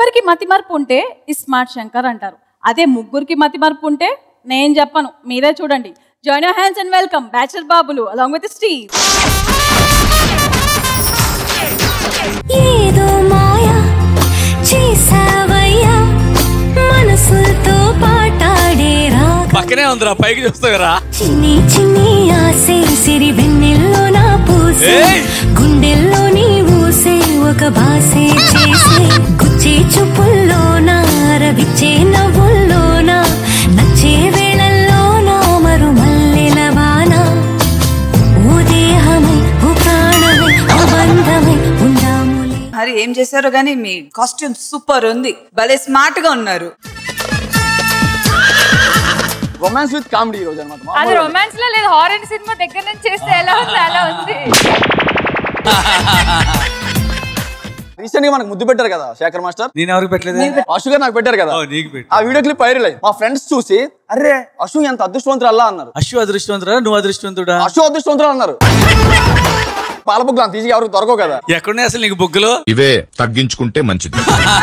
ఒక్కరికి మతి మార్పు ఉంటే ఈ స్మార్ట్ శంకర్ అంటారు అదే ముగ్గురికి మతి మార్పు ఉంటే నేను చెప్పను మీరే చూడండి join your hands and welcome bachelor బాబులు అలాంగ్ విత్ స్టీవ్ ఏదో మాయా చేసావయ్యా మనసుతో పాటాడే రాగ పక్కనే ఉందిరా పైకి చూస్తావురా చిన్ని చిన్ని ఆసే సిరి వెన్నెల్లో నా పూసే ఏయ్! గుండెల్లో నీ ఊసే ఒక బాసే చేసే గుచ్చే చూపుల్లోన రవిచ్చే నవ్వుల్లోన నచ్చే వేళల్లోన మరు మల్లెల వాన ఓ దేహమై ఓ ప్రాణమై ఓ బంధమై ఉందాములే మరి ఏం చేశారో గానీ మీ కాస్ట్యూమ్ సూపర్ ఉంది భలే స్మార్ట్ గా ఉన్నారు రొమాన్స్ విత్ కామెడీ ఈ రోజు అది అనమాట రొమాన్స్ లో లేదు హారర్ సినిమా దగ్గర నుంచి చేస్తే ఎలా ఉంది అలా ఉంది రీసెంట్ గా మనకు ముద్దు పెట్టారు కదా శేఖర్ మాస్టర్ నేను ఎవరికి పెట్టలేదు అశు గారు నాకు పెట్టారు కదా ఓ, నీకు పెట్టు. ఆ వీడియో క్లిప్ వైరల్ అయ్యి మా ఫ్రెండ్స్ చూసి అరే అశు ఎంత అదృష్టవంతుడు అల్లా అన్నారు అశ్వ అదృష్టవంతుడా నువ్వు అదృష్టవంతుడా అశు అదృష్టవంతుడు అన్నారు పాలబుగ్గు అంత ఈజీగా ఎవరికి దొరకవు కదా ఎక్కడున్నాయి అసలు నీకు బుగ్గలు ఇవే తగ్గించుకుంటే మంచిది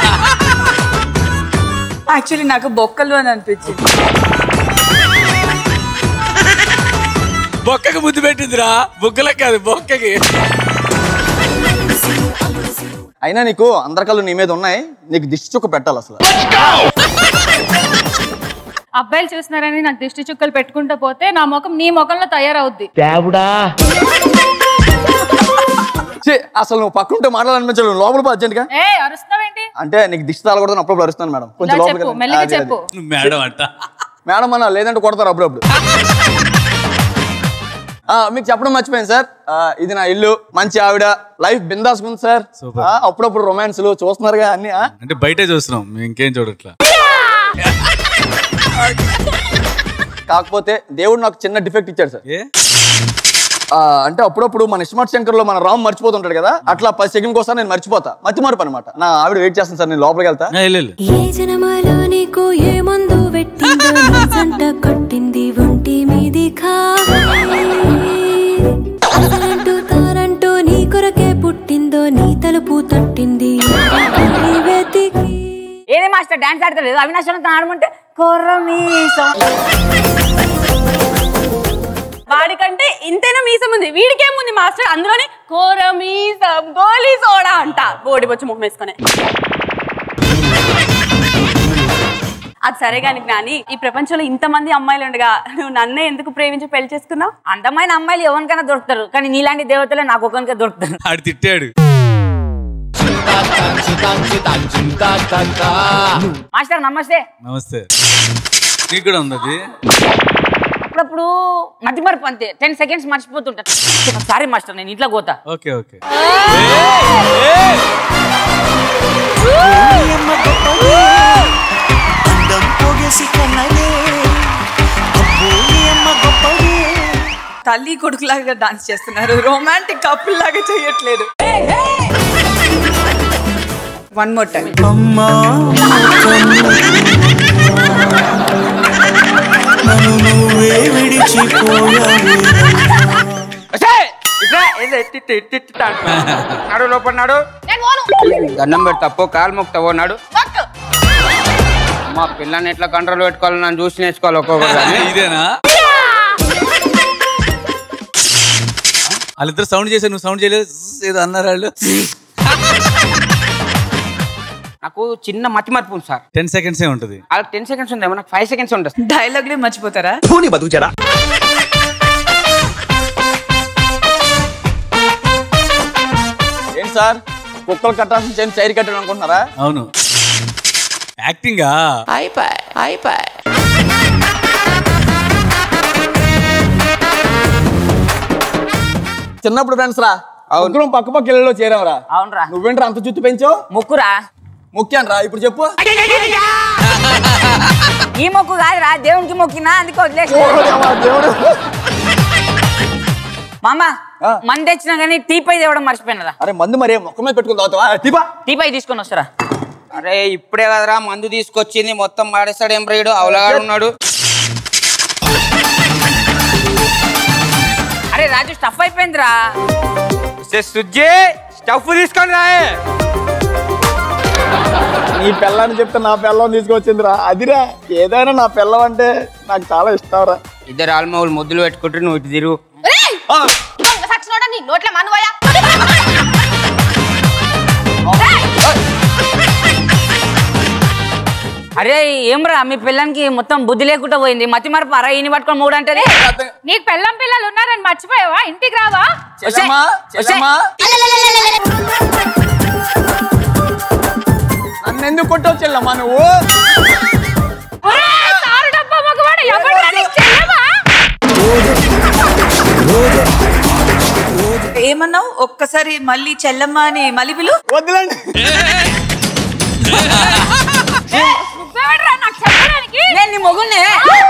యాక్చువల్లీ నాకు బొక్కలు అని అనిపించింది బొక్కకి ముద్దు పెట్టిందిరా బుగ్గలకు కాదు బొక్కకి అయినా నీకు అందరికల్లు నీ మీద ఉన్నాయి నీకు దిష్టి చుక్క పెట్టాలి అసలు అబ్బాయిలు చూస్తున్నారని నాకు దిష్టి చుక్కలు పెట్టుకుంటూ పోతే నా ముఖం నీ ముఖంలో తయారవుద్ది ఛీ, అసలు నువ్వు పక్కుంటే మాట్లాడాలనిపించాలి నువ్వు లోపల పో అర్జెంట్ గా ఏ అరుస్తున్నావేంటి అంటే నీకు దిష్టి తాగకూడదు అప్పుడప్పుడు అరుస్తాను మేడం కొంచెం ఇలా లోపలికి చెప్పు రండి. మెల్లిగా అదే, అదే. చెప్పు నువ్వు మేడం అంట మేడం అన్న లేదంటే కొడతారు అప్పుడప్పుడు ఆ, మీకు చెప్పడం మర్చిపోయింది సార్ ఆ, ఇది నా ఇల్లు మంచి ఆవిడ లైఫ్ బిందాస్ ఉంది సార్ Super. ఆ, అప్పుడప్పుడు రొమాన్స్లు చూస్తున్నారుగా అన్ని ఆ? అంటే బయటే చూస్తున్నాం మేము ఇంకేం చూడట్లా కాకపోతే దేవుడు నాకు చిన్న డిఫెక్ట్ ఇచ్చాడు సార్ ఏ ఆ, అంటే అప్పుడప్పుడు మన స్మార్ట్ శంకర్ లో మన రామ్ మర్చిపోతుంటాడు కదా అట్లా పది సెకండ్ కోసం నేను మర్చిపోతా మతి మార్పు అనమాట నా ఆవిడ వెయిట్ చేస్తాను సార్ నేను లోపలికి వెళ్తా నా వెళ్ళు, వెళ్ళు. ఏ జనమాలో నీకు ఏ మందు పెట్టిందో నీ జంట కొట్టింది ఒంటి మీది కారంటూ తారంటూ నీ కొరకే పుట్టిందో నీ తలుపు తట్టింది నీ వెతికి ఏది మాస్టర్ డాన్స్ ఆడతలేదు అవినాష్ అన్నతో ఆడమంటే కొర్రమీసం వాడికంటే ఇంతైనా మీసం ఉంది వీడికేముంది మాస్టర్ అందులోని కోర మీసం గోలీ సోడా అంట బోడి వచ్చి ముఖం వేసుకొని అది సరే కానీ జ్ఞాని ఈ ప్రపంచంలో ఇంతమంది అమ్మాయిలు ఉండగా నువ్వు నన్నే ఎందుకు ప్రేమించి పెళ్లి చేసుకున్నావు అందమైన అమ్మాయిలు ఎవరికైనా దొరుకుతారు కానీ నీలాంటి దేవతలే నాకు ఒకరికే దొరుకుతారు ఆడు తిట్టాడు మాస్టర్ నమస్తే నమస్తే నీకు కూడా ఉంది అది అప్పుడప్పుడు మతి మరపు అంతే టెన్ సెకండ్స్ మర్చిపోతుంటా సారీ మాస్టర్ నేను ఇంట్లో పోతా ఓకే ఓకే అందం పొగసి కన్నలే అబ్బో ఈ అమ్మ గొప్పదే తల్లి కొడుకులాగా డాన్స్ చేస్తున్నారు రొమాంటిక్ కపుల్ లాగా చేయట్లేదు వన్ మోర్ టైం అమ్మా నన్ను నువ్వే విడిచిపోయావే నాడు లోపల నాడు దండం పెడతాపో కాలు మొక్తావో నాడు మా పిల్లని ఎట్లా కంట్రోల్ పెట్టుకోవాలి నన్ను చూసి నేర్చుకోవాలి ఒక్కొక్కరు ఇదేనా వాళ్ళిద్దరు సౌండ్ చేశారు నువ్వు సౌండ్ చేయలేదు zzz ఏదో అన్నారు వాళ్ళు నాకు చిన్న మతి మర్పు ఉంది సార్ టెన్ సెకండ్స్ ఏ ఉంటుంది అలా టెన్ సెకండ్స్ ఉందేమో నాకు ఫైవ్ సెకండ్స్ ఉంటుంది డైలాగ్లే మర్చిపోతారా ఏంటి సార్ కుక్కలు కట్టాల్సిన చైన్ చైర్ కట్టడం అనుకుంటున్నారా అవును యాక్టింగా చిన్నప్పుడు ఫ్రెండ్స్ రా ముగ్గురం పక్క పక్క ఇళ్ళలో చేరావురా అవునరా నువ్వేంట్రా అంత జుట్టు పెంచావు ముక్కురా ముఖ్యాన్ రా ఇప్పుడు చెప్పు ఈ మొక్కు కాదురా దేవునికి మొక్కినా అందుకే వదిలేసి ఓరేవా దేవుడు మామ ఆ. మంది తెచ్చినా కానీ టీ పై తేవడం మర్చిపోయినరా అరే మందు మరి మొక్క మీద పెట్టుకుని తాగుతావా తీపా టీ పై తీసుకొని వస్తారా అరే ఇప్పుడే కదరా మందు తీసుకొచ్చింది మొత్తం మాడేస్తాడు ఏం రైడు అవలగాడు ఉన్నాడు అరే రాజు స్టఫ్ అయిపోయిందిరా సుజ్జి స్టఫ్ తీసుకొని రాయే నీ పిల్లని చెప్తే నా పిల్లని తీసుకొచ్చిందిరా అదిరా ఏదైనా నా పిల్లం అంటే నాకు చాలా ఇష్టం రా ఇద్దరు ఆల్మౌలు ముద్దులు పెట్టుకుంటే నువ్వు ఇటు తిరుగు సచ్చినోడా నీ నోట్ల మనువయా అరే ఏమ్రా మీ పిల్లానికి మొత్తం బుద్ధి లేకుండా పోయింది మతి మరపు అరా ఈయన పట్టుకొని మూడు అంటే నీకు పెళ్ళం పిల్లలు ఉన్నారని మర్చిపోయావా ఇంటికి రావా చెల్లమ్మా చెల్లమ్మా నన్ను ఎందుకు కొట్టావు చెల్లమ్మా నువ్వు ఒరేయ్, తారు డబ్బా మగవాడు, ఎవడ్రా నీకు చెల్లెమా? ఏమన్నావు ఒక్కసారి మళ్ళీ చెల్లమ్మ అని మళ్ళీ పిలు వద్దులండి నువ్వెవడ్రా నాకు చెప్పడానికి నేను నీ మొగుడినే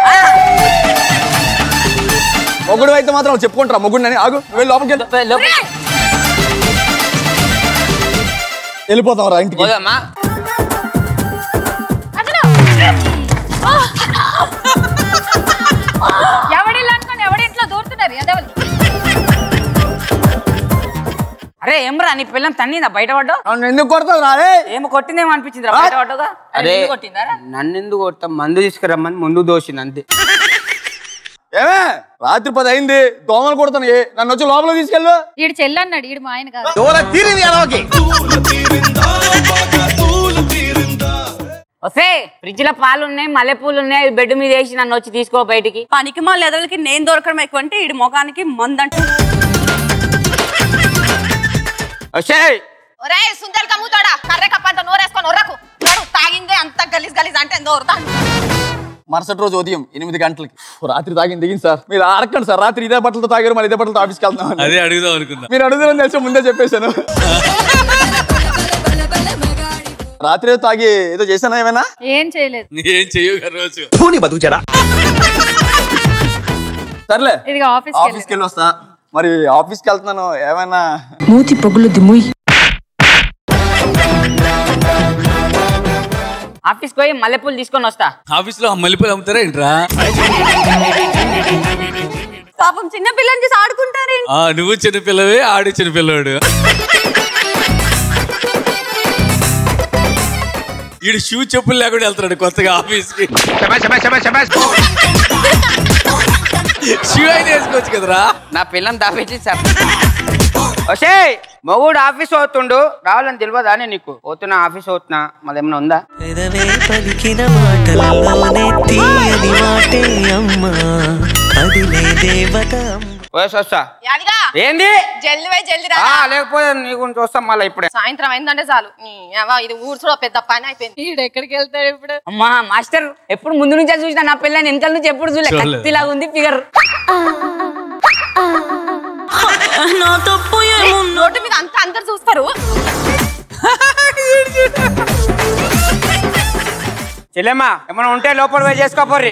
మొగుడు అయితే మాత్రం చెప్పుకుంటారా మొగుడు అని ఆగు నువ్వు వెళ్ళి లోపలికి వెళ్ళు. వెళ్ళిపోతాం రా ఇంటికి పోదామా ఎవడిల్లు అనుకుని ఎవడింట్లో దూరుతున్నారు ఎదవలు అరే ఏమ్రా నీ పిల్లం తన్నిందా బయట పడ్డావు నన్ను ఎందుకు కొడతావు రాదే ఏమో కొట్టిందేమో అనిపించింది బయట పడ్డావుగా అరే ఎందుకు కొట్టిందారా నన్ను ఎందుకు కొడతాం మందు తీసుకురమ్మని ముందు దోషింది అంతే ఏమే రాత్రి పది అయింది దోమలు కొడతాను ఏ నన్ను వచ్చి లోపల తీసుకెళ్ళు ఈడు చెల్లన్నాడు ఈడు మా ఆయన కాదు దూర తీరింది ఎలాకి వస్తే ఫ్రిడ్జ్ లో పాలు ఉన్నాయి మల్లెపూలు ఉన్నాయి అవి బెడ్ మీద వేసి నన్ను వచ్చి తీసుకో బయటికి పనికి మా లెదలకి నేను దొరకడం ఎక్కువ అంటే ఈడి ముఖానికి మందంటూ వచ్చే ఒరే సుందల్ కమ్ముతాడా కర్రె కప్పంత నోరేసుకొని ఒర్రకు నోరు తాగిందే అంత గలీజ్ గలీజ్ అంటే ఎంతో ఒరుతాను మరుసటి రోజు ఉదయం ఎనిమిది గంటలకి రాత్రి తాగింది దిగింది సార్ మీరు అడగండి సార్ రాత్రి ఇదే బట్టలతో తాగారు మళ్ళీ ఇదే బట్టలతో ఆఫీస్కి వెళ్తాం అని. అదే అడుగుదాం అనుకున్నా మీరు అడుగుదారని తెలిసి ముందే చెప్పేశాను రాత్రి ఏదో తాగి ఏదో చేశానా ఏమైనా ఏం చేయలేదు ఏం చెయ్యవు రోజు సర్లే ఇది ఆఫీస్ ఆఫీస్కి వెళ్ళి వస్తా మరి ఆఫీస్కి వెళ్తున్నాను ఏమైనా మూతి పొగులు దిమ్ముయ్ ఆఫీస్కి పోయి మల్లెపూలు తీసుకొని వస్తా ఆఫీస్ లో మల్లెపూలు అమ్ముతారా ఏంట్రా పాపం చిన్న పిల్లని చేసి ఆడుకుంటారే ఆ నువ్వు చిన్నపిల్లవే ఆడు చిన్నపిల్లవాడు ఈడు షూ చెప్పులు లేకుండా వెళ్తున్నాడు కొత్తగా ఆఫీస్ కి షూ అయితే వేసుకోవచ్చు కదరా నా పిల్లని దాపెట్టి సార్ వచ్చే మొగుడు ఆఫీస్ అవుతుండు రావాలని తెలియదా నేను నీకు పోతున్నా ఆఫీస్ అవుతున్నా మళ్ళీ ఏమైనా ఉందా పెదవే పలికిన మాటలలోనే తీయని మాటే అమ్మా కదిలే దేవత అమ్మ. వయసు వస్తా యాదిగా ఏంది జల్ది పోయి జల్ది రా ఆ, లేకపోతే నీ గురించి వస్తాం మళ్ళీ ఇప్పుడే సాయంత్రం అయిందంటే చాలు నీ అవ్వ, ఇది ఊరు చూడ పెద్ద పని అయిపోయింది ఈడు ఎక్కడికి వెళ్తాడు ఇప్పుడు అమ్మా మాస్టర్ ఎప్పుడు ముందు నుంచే చూసిన నా పిల్లని వెనకాల నుంచి ఎప్పుడు చూడలే చూడలేదు. కత్తిలాగా ఉంది ఫిగర్ రోడ్డు మీద అంతా అందరు చూస్తారు చెల్లెమ్మా ఏమైనా ఉంటే లోపల పోయి చేసుకోపోర్రి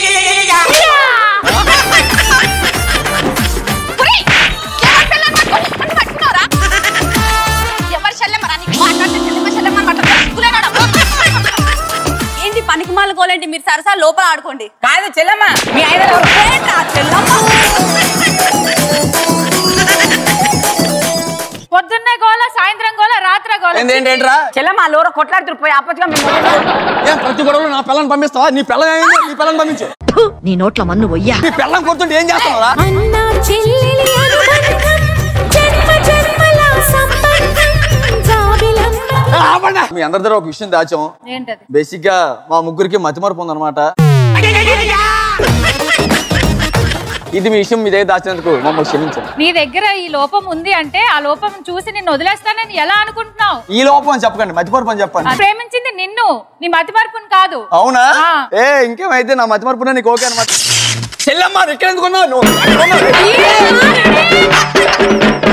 ఒరేయ్, ఎవరి పిల్లని పట్టుకొని నన్ను పట్టుకున్నావురా? ఎవరి చెల్లెమ్మరా? నీకు మాట్లాడితే చెల్లెమ్మ, చెల్లెమ్మ అని మాట్లాడతావు. సిగ్గులేనాడా? ఏంటి పనికి మాల గోలేంటి మీరు సరసా లోపల ఆడుకోండి కాదు చెల్లమ్మ మీ ఆయన ఏంట్రా చెల్లమ్మ పొద్దున్నే గోల సాయంత్రం గోల రాత్రి గోల ఏంటేంట్రా చెల్లమ్మ లోర కొట్లాడుతున్నారు పోయి ఆపచ్చుగా మేము ఏం ప్రతి గొడవలో నా పిల్లని పంపిస్తావా నీ పిల్లం ఏంది నీ పిల్లని పంపించు నీ నోట్ల మన్ను వయ్యా నీ పిల్లం కొడుతుంటే ఏం చేస్తావా అన్నా చెల్లెలి అనుబంధం జన్మ జన్మల సంబంధం జాబిలమ్మ మీ అందరి దగ్గర ఒక విషయం దాచాం ఏంటది బేసిక్ గా మా ముగ్గురికి మతిమరుపు ఉందన్నమాట ఇది మీ విషయం మీ దగ్గర దాచినందుకు మమ్మల్ని క్షమించండి నీ దగ్గర ఈ లోపం ఉంది అంటే ఆ లోపం చూసి నిన్ను వదిలేస్తానని ఎలా అనుకుంటున్నావు ఈ లోపం అని చెప్పకండి మతిమరుపు అని చెప్పండి ప్రేమించింది నిన్ను నీ మతి మరుపుని కాదు అవునా ఆ. ఏ ఇంకేమైతే నా మతిమరుపునే నీకు ఓకే అనమాట చెల్లమ్మ ఇక్కడ ఎందుకున్నావు నువ్వు